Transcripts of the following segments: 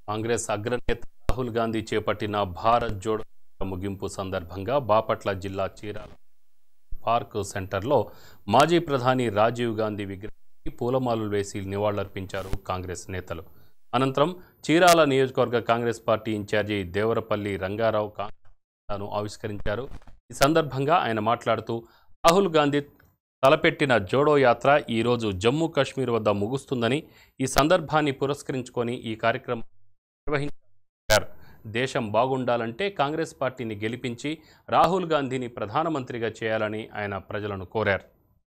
కాంగ్రెస్ అగ్రనేత రాహుల్ గాంధీ చేపట్టిన భారత్ జోడో యాత్ర ముగింపు సందర్భంగా బాపట్ల జిల్లా చీరాల పార్క్ సెంటర్లో మాజీ ప్రధాని రాజీవ్ గాంధీ విగ్రహానికి పూలమాలలు వేసి నివాళులర్పించారు కాంగ్రెస్ నేతలు అనంతరం చీరాల నియోజకవర్గ Congress party in-charge Devarapalli Rangarao Congress ఆవిష్కరించారు ఈ సందర్భంగా ఆయన మాట్లాడుతూ రాహుల్ గాంధీ తలపెట్టిన జోడో యాత్ర ఈరోజు జమ్మూ కాశ్మీర్ వద్ద ముగుస్తుందని ఈ సందర్భాన్ని పురస్కరించుకొని ఈ కార్యక్రమం నిర్వహించారు దేశం బాగుండాలంటే కాంగ్రెస్ పార్టీని గెలిపించి రాహుల్ గాంధీని ప్రధానమంత్రిగా చేయాలని ఆయన ప్రజలను కోరారు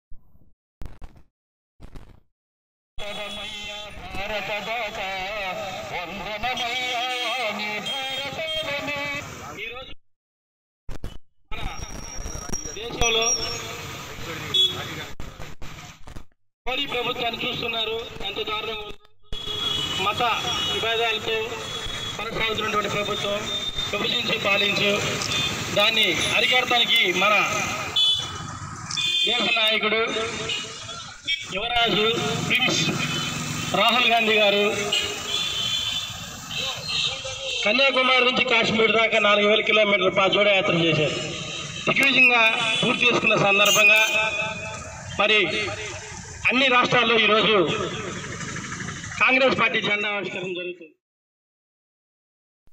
ఈరోజు మన దేశంలో మోడీ ప్రభుత్వాన్ని చూస్తున్నారు ఎంత దారుణంగా ఉందో. మత విభేదాలతో కొనసాగుతున్నటువంటి ప్రభుత్వం విభజించి పాలించు దాన్ని అరికడటానికి మన దేశ నాయకుడు యువరాజు ప్రిన్స్ రాహుల్ గాంధీ గారు కన్యాకుమారి నుంచి కాశ్మీర్ దాకా నాలుగు వేల కిలోమీటర్ల పా జోడయాత్ర చేశారు దిగ్విజయంగా పూర్తి చేసుకున్న సందర్భంగా మరి అన్ని రాష్ట్రాల్లో ఈరోజు కాంగ్రెస్ పార్టీ జెండా ఆవిష్కరణ జరుగుతుంది